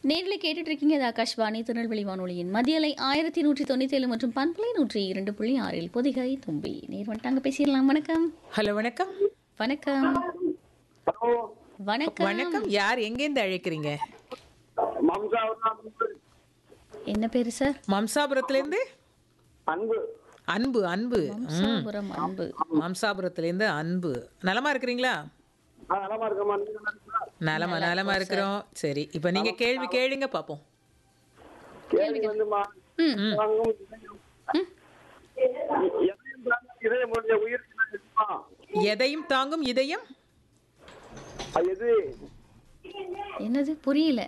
நேரில் கேட்டுட்டு இருக்கீங்க இது ஆகாஷ்வாணி திருநெல்வேலி வானொலியின் மதியலை ஆயிரத்தி நூற்றி தொண்ணூத்தி ஏழு மற்றும் பண்பலை நூற்றி இரண்டு புள்ளி ஆறில் பொதிகை தும்பி நேர் வந்துட்டாங்க பேசிடலாம் வணக்கம் ஹலோ வணக்கம் வணக்கம் ஹலோ வணக்கம் வணக்கம் யார் எங்கேருந்து அழைக்கிறீங்க மம்சா அன்பு என்ன பேரு சார் மம்சாபுரத்துலேருந்து அன்பு அன்பு அன்பு சாபுரம் அன்பு மம்சாபுரத்துலேருந்து அன்பு நலமா இருக்கிறீங்களா ஆ நலமா இருக்கமா நீங்க நல்லா இருக்கீங்களா? நலமா நலமா இருக்கிறோம் சரி இப்போ நீங்க கேள்வி கேளுங்க பார்ப்போம் கேள்வி வந்துமா ம் வாங்கும் இதயம் தாங்க இதயம் உடைய உயிருக்கு நான் எதுமா? எதையும் தாங்கும் இதயம் அது எது என்னது புரியல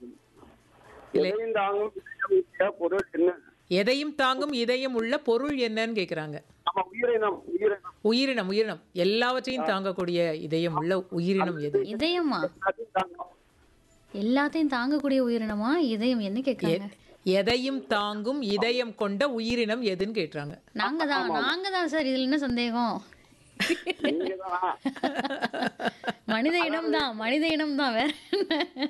எதையும் தாங்கும் இதயம் உடைய பொருள் என்ன எதையும் தாங்கும் இதயம் உள்ள பொருள் என்னன்னு கேக்குறாங்க நம்ம உயிரினம் உயிரினம் உயிரினம் உயிரினம் எல்லாவற்றையும் தாங்கக்கூடிய இதயம் உள்ள உயிரினம் எது இதயமா எல்லாத்தையும் தாங்கும் எல்லாத்தையும் தாங்கக்கூடிய உயிரினமா இதயம் என்ன கேட்காங்க எதையும் தாங்கும் இதயம் கொண்ட உயிரினம் எதுன்னு கேக்குறாங்க நாங்க தான் நாங்க தான் சார் இதுல என்ன சந்தேகம் நீங்க தான் மனித இனம் தான் மனித இனம் தான் வேற என்ன?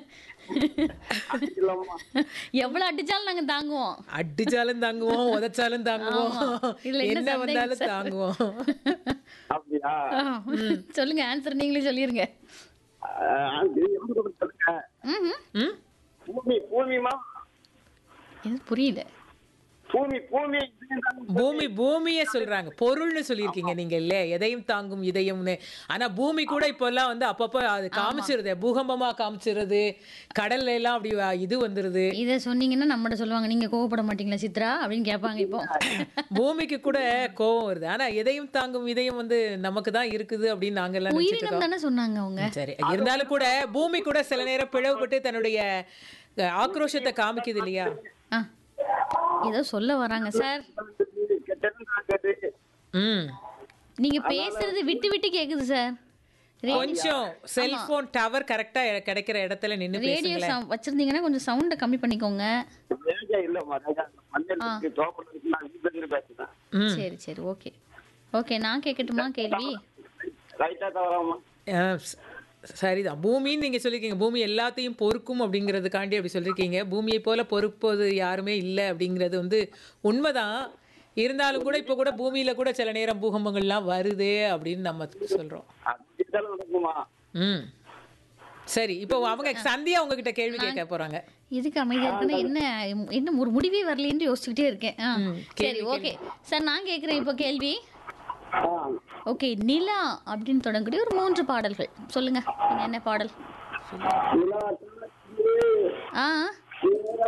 இல்லம்மா எவ்வளவு அடிச்சாலும் நாங்க தாங்குவோம் அடிச்சாலும் தாங்குவோம் உதைச்சாலும் தாங்குவோம் ஆமா. இதுல என்ன என்ன சந்தேகம் வந்தாலும் சார்? தாங்குவோம் அப்படியா ஆ, சொல்லுங்க ஆன்சர் நீங்களே சொல்லிருங்க ஆ, இது எப்படி சொல்லுங்க ம்ஹும். ம் பூமி பூமிமா எனக்கு புரியல பூமி பூமி இதயம் தாங்கும் பூமி பூமியே சொல்றாங்க பொருள்னு சொல்லியிருக்கீங்க நீங்க இல்ல எதையும் தாங்கும் இதயம்னு ஆனா பூமி கூட இப்ப எல்லாம் வந்து அப்பப்ப அது காமிச்சிருது பூகம்பமா காமிச்சிருது கடல்ல எல்லாம் அப்படி வ- இது வந்துருது இத சொன்னீங்கன்னா நம்மகிட்ட சொல்லுவாங்க நீங்க கோவப்பட மாட்டீங்களா சித்ரா அப்படின்னு கேட்பாங்க இப்போ பூமிக்கு கூட கோபம் வருது ஆனா எதையும் தாங்கும் இதயம் வந்து நமக்கு தான் இருக்குது அப்படின்னு நாங்க எல்லாம் நினைச்சிட்டு உயிரினம் இருக்கோம் தானே சொன்னாங்க அவங்க சரி இருந்தாலும் கூட பூமி கூட சில நேரம் பிளவுபட்டு தன்னுடைய அஹ், ஆக்ரோஷத்தை காமிக்குது இல்லையா ஆ ஏதோ சொல்ல வராங்க சார் கெட்டது நாங்கது ம் நீங்க பேசுறது விட்டு விட்டு கேக்குது சார் கொஞ்சம் செல்போன் டவர் கரெக்டா கிடைக்கிற இடத்துல நின்னு ரேடியோ பேசுங்களேன் வச்சிருந்தீங்கன்னா கொஞ்சம் சவுண்டை கம்மி பண்ணிக்கோங்க ரேஜா இல்லம்மா ரேஜா மண்ணல் இருக்கு தோப்பல் இருக்கு நான் வீட்டுல இருந்து பேசுறேன் ம் சரி சரி ஓகே ஓகே நான் கேட்கட்டுமா கேள்வி ரைட்டா தவறாமா அஹ் ச- சரிதான் பூமின்னு நீங்க சொல்லிருக்கீங்க பூமி எல்லாத்தையும் பொறுக்கும் அப்படிங்கிறதுக்காண்டி அப்படி சொல்லிருக்கீங்க பூமியை போல பொறுப்பது யாருமே இல்லை அப்படிங்கிறது வந்து உண்மைதான் இருந்தாலும் கூட இப்போ கூட பூமியில கூட சில நேரம் பூகம்பங்கள்லாம் வருது அப்படின்னு நம்ம சொல்றோம் அது இருந்தாலும் நடக்குமா ம் சரி இப்போ அவங்க சந்தியா உங்ககிட்ட கேள்வி கேட்க போறாங்க எதுக்கு அமைதியா இருக்குன்னா என்ன என்ன ஒரு முடிவே வரலன்னு யோசிச்சுக்கிட்டே இருக்கேன் ஆ, சரி ஓகே சார் நான் கேட்குறேன் இப்போ கேள்வி ஆ, ஓகே நிலா அப்படின்னு தொடங்கக்கூடிய ஒரு மூன்று பாடல்கள் சொல்லுங்க நீங்க என்ன பாடல் நிலா, ஆ